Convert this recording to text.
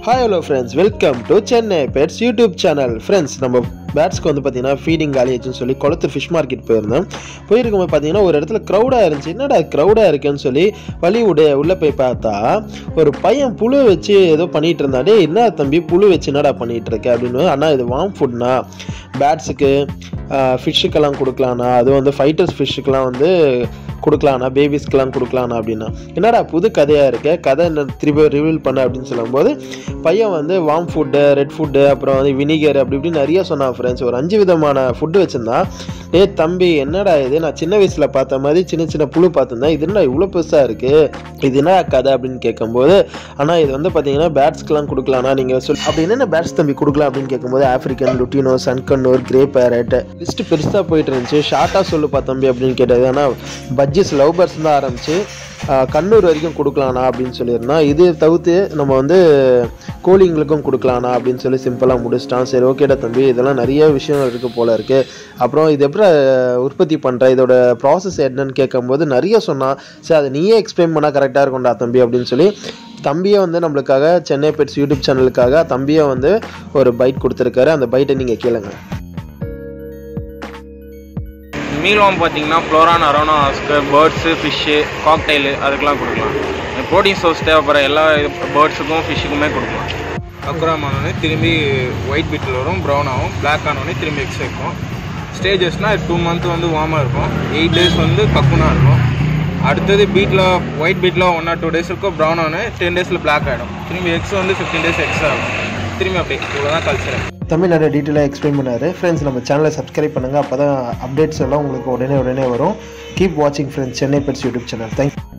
hi hello friends welcome to Chennai pets YouTube channel friends நம்ம பேட்ஸ்க்கு வந்து பார்த்தீங்கன்னா ஃபீடிங் காலியாச்சுன்னு சொல்லி குளத்து ஃபிஷ் மார்க்கெட் போயிருந்தோம் போயிருக்கும்போது பார்த்தீங்கன்னா ஒரு இடத்துல க்ரௌடாக இருந்துச்சு என்னடா க்ரௌடாக இருக்குன்னு சொல்லி வழி விடு உள்ளே போய் பார்த்தா ஒரு பையன் புழு வச்சு ஏதோ பண்ணிட்டு இருந்தா டேய் என்ன தம்பி புழு வச்சு என்னடா பண்ணிட்டு இருக்க அப்படின்னு அண்ணா இது வார்ம் ஃபுட்னா பேட்ஸுக்கு ஃபிஷ்ஷுக்கெல்லாம் கொடுக்கலாண்ணா அதுவும் வந்து ஃபைட்டர்ஸ் ஃபிஷ்ஷுக்கெல்லாம் வந்து கொடுக்கலாண்ணா பேபிஸ்க்கெல்லாம் கொடுக்கலாண்ணா அப்படின்னா என்னடா புது கதையாக இருக்க கதை என்ன திருப்பி ரிவீல் பண்ண அப்படின்னு சொல்லும்போது பையன் வந்து வார்ம் ஃபுட்டு ரெட் ஃபுட்டு அப்புறம் வந்து வினிகர் அப்படி இப்படி நிறைய சொன்னான் ஃப்ரெண்ட்ஸ் ஒரு அஞ்சு விதமான ஃபுட்டு வச்சுருந்தான் டேய் தம்பி என்னடா இது நான் சின்ன வயசில் பார்த்த மாதிரி சின்ன சின்ன புழு பார்த்துருந்தேன் இது என்ன இவ்வளோ பெருசாக இருக்குது இது என்ன கதை அப்படின்னு கேட்கும்போது ஆனால் இது வந்து பார்த்தீங்கன்னா பேட்ஸ்க்கெலாம் கொடுக்கலாம்னா நீங்கள் சொல் அப்படி என்னென்ன பேட்ஸ் தம்பி கொடுக்கலாம் அப்படின்னு கேட்கும்போது African lutino sun conure grey parrot list பெருசாக போயிட்டு இருந்துச்சு ஷார்ட்டாக சொல்லுப்பா தம்பி அப்படின்னு கேட்டது ஆனால் பட்ஜெஸ் லவ் பேர்ட்ஸ் தான் ஆரம்பிச்சு ஆஹ் கண்ணூர் வரைக்கும் கொடுக்கலாண்ணா அப்படின்னு சொல்லியிருந்தான் இது தவிர்த்து நம்ம வந்து கோழிங்களுக்கும் கொடுக்கலாண்ணா அப்படின்னு சொல்லி சிம்பிளாக முடிச்சிட்டான் சரி ஓகேடா தம்பி இதெல்லாம் நிறைய விஷயம் இருக்குது போல இருக்குது அப்புறம் இது எப்படி ஆஹ் உற்பத்தி பண்ணுற இதோட ப்ராசஸ் என்னன்னு கேட்கும்போது நிறைய சொன்னான் சரி அதை நீயே எக்ஸ்பிளைன் பண்ணால் கரெக்டாக இருக்கும்டா தம்பி அப்படின்னு சொல்லி தம்பியை வந்து நம்மளுக்காக சென்னை பெட்ஸ் யூடியூப் சேனலுக்காக தம்பியை வந்து ஒரு பைட் கொடுத்துருக்காரு அந்த பைட்டை நீங்கள் கேளுங்க மீல்வாம் பார்த்தீங்கன்னா ஃப்ளோரான் அரோனா ஆஸ்கர் பேர்ட்ஸு ஃபிஷ்ஷு காக்டைலு அதுக்கெல்லாம் கொடுக்கலாம் ப்ரோட்டீன் சோர்ஸ் தேவைப்படுற எல்லா பேர்ட்ஸுக்கும் ஃபிஷ்ஷுக்குமே கொடுக்கலாம் அக்குராம் ஆனோடனே திரும்பி ஒயிட் பீட்டில் வரும் ப்ரௌன் ஆகும் பிளாக் ஆனோடனே திரும்பி எக்ஸ் வைக்கும் ஸ்டேஜஸ்னால் டூ மந்த் வந்து வார்மாக இருக்கும் எயிட் டேஸ் வந்து கக்குனாக இருக்கும் அடுத்தது beetle white beetle one or two days இருக்கும் ப்ரௌன் ஆனு டென் டேஸில் பிளாக் ஆகிடும் திரும்பி எக்ஸ் வந்து ஃபிஃப்டீன் டேஸ் எக்ஸ் ஆகும் திரும்பி அப்படி இவ்வளோதான் கல்ச்சர் தமிழ் நிறைய டீட்டெயிலாக எக்ஸ்பிளைன் பண்ணார் ஃப்ரெண்ட்ஸ் நம்ம சேனலை சப்ஸ்கிரைப் பண்ணுங்கள் அப்போ தான் அப்டேட்ஸ் எல்லாம் உங்களுக்கு உடனே உடனே வரும் கீப் வாட்சிங் friends Chennai pets YouTube channel thank